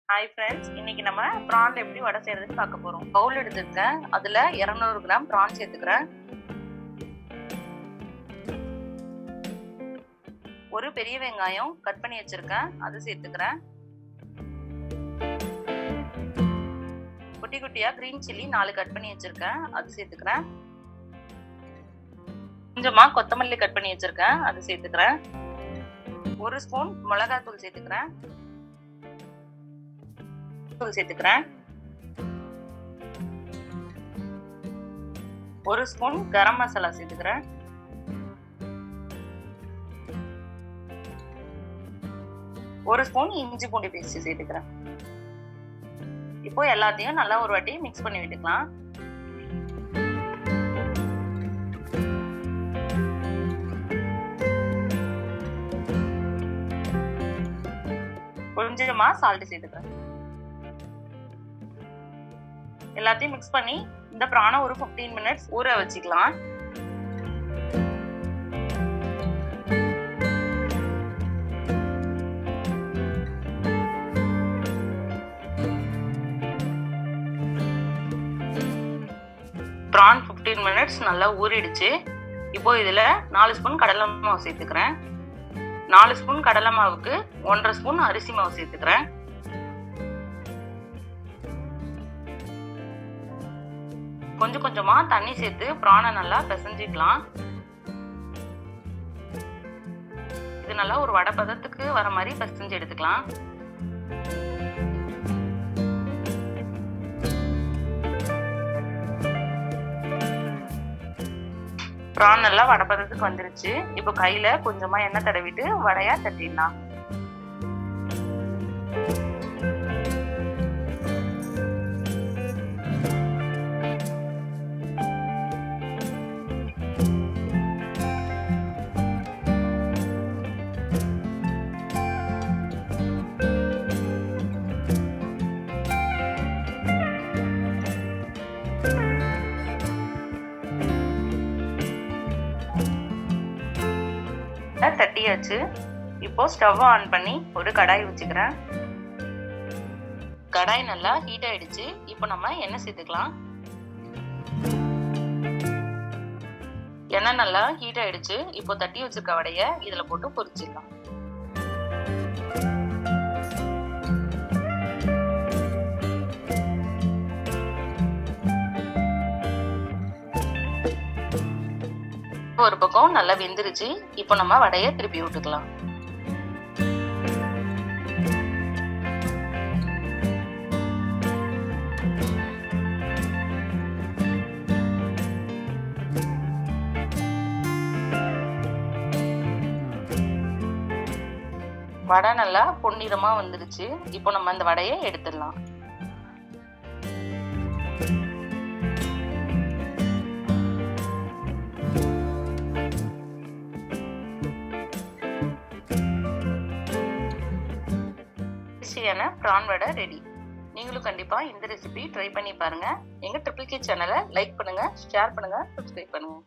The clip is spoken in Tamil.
ஹாய் ஃப்ரெண்ட்ஸ் இன்னைக்கு நம்ம ப்ரான்ல எப்படி வடை செய்யறதுன்னு பார்க்க போறோம் பவுல் எடுத்துருக்கேன் அதுல 200 கிராம் ப்ரான் சேர்த்துக்கிறேன் ஒரு பெரிய வெங்காயம் கட் பண்ணி வச்சிருக்கேன் அது சேர்த்துக்கிறேன் குட்டி குட்டியா கிரீன் சில்லி நாலு கட் பண்ணி வச்சிருக்கேன் அது சேர்த்துக்கிறேன் கொஞ்சமா கொத்தமல்லி கட் பண்ணி வச்சிருக்கேன் அது சேர்த்துக்கிறேன் ஒரு ஸ்பூன் மிளகாய் தூள் சேர்த்துக்கிறேன் தூள் சேர்த்துக்கிறேன் ஒரு ஸ்பூன் கரம் மசாலா சேர்த்துக்கிறேன் ஒரு ஸ்பூன் இஞ்சி பூண்டி பேஸ்ட் சேர்த்துக்கிறேன் இப்போ எல்லாத்தையும் நல்லா ஒரு வாட்டி மிக்ஸ் பண்ணி விட்டுக்கலாம் கொஞ்சமா சால்ட் சேர்த்துக்கிறேன் எல்லாத்தையும் மிக்ஸ் பண்ணி இந்த பிராணை ஒரு ஃபிஃப்டீன் மினிட்ஸ் ஊற வச்சுக்கலாம் ப்ரான் ஃபிஃப்டீன் மினிட்ஸ் நல்லா ஊறிடுச்சு இப்போ இதில் நாலு ஸ்பூன் கடலை மாவு சேர்த்துக்கிறேன் நாலு ஸ்பூன் கடலை மாவுக்கு ஒன்றரை ஸ்பூன் அரிசி மாவு சேர்த்துக்கிறேன் கொஞ்சம் கொஞ்சமா தண்ணி சேர்த்து ப்ரானை நல்லா பிசைஞ்சிக்கலாம் இது நல்லா ஒரு வடை பதத்துக்கு வர மாதிரி பிசைஞ்சு எடுத்துக்கலாம் ப்ரான் நல்லா வடை பதத்துக்கு வந்துருச்சு இப்போ கையில கொஞ்சமா எண்ணெய் தடவிட்டு வடையா தட்டிடலாம் தட்டியாச்சு இப்போ ஸ்டவ் ஆன் பண்ணி ஒரு கடாய் வச்சுக்கிறேன் கடாய் நல்லா ஹீட் ஆயிடுச்சு இப்போ நம்ம எண்ணெய் சேர்த்துக்கலாம் எண்ணெய் நல்லா ஹீட் ஆயிடுச்சு இப்போ தட்டி வச்சிருக்க வடைய இதுல போட்டு பொரிச்சிடலாம் ஒரு பக்கம் நல்லா வெந்துருச்சு இப்போ நம்ம வடைய திருப்பி விட்டுக்கலாம் வடை நல்லா பொன்னிறமா வந்துருச்சு இப்போ நம்ம இந்த வடையை எடுத்துடலாம் டேஸ்டியான ப்ரான் வடை ரெடி நீங்களும் கண்டிப்பா இந்த ரெசிபி ட்ரை பண்ணி பாருங்க எங்க ட்ரிபிள் கே சேனலை லைக் பண்ணுங்க ஷேர் பண்ணுங்க சப்ஸ்கிரைப் பண்ணுங்க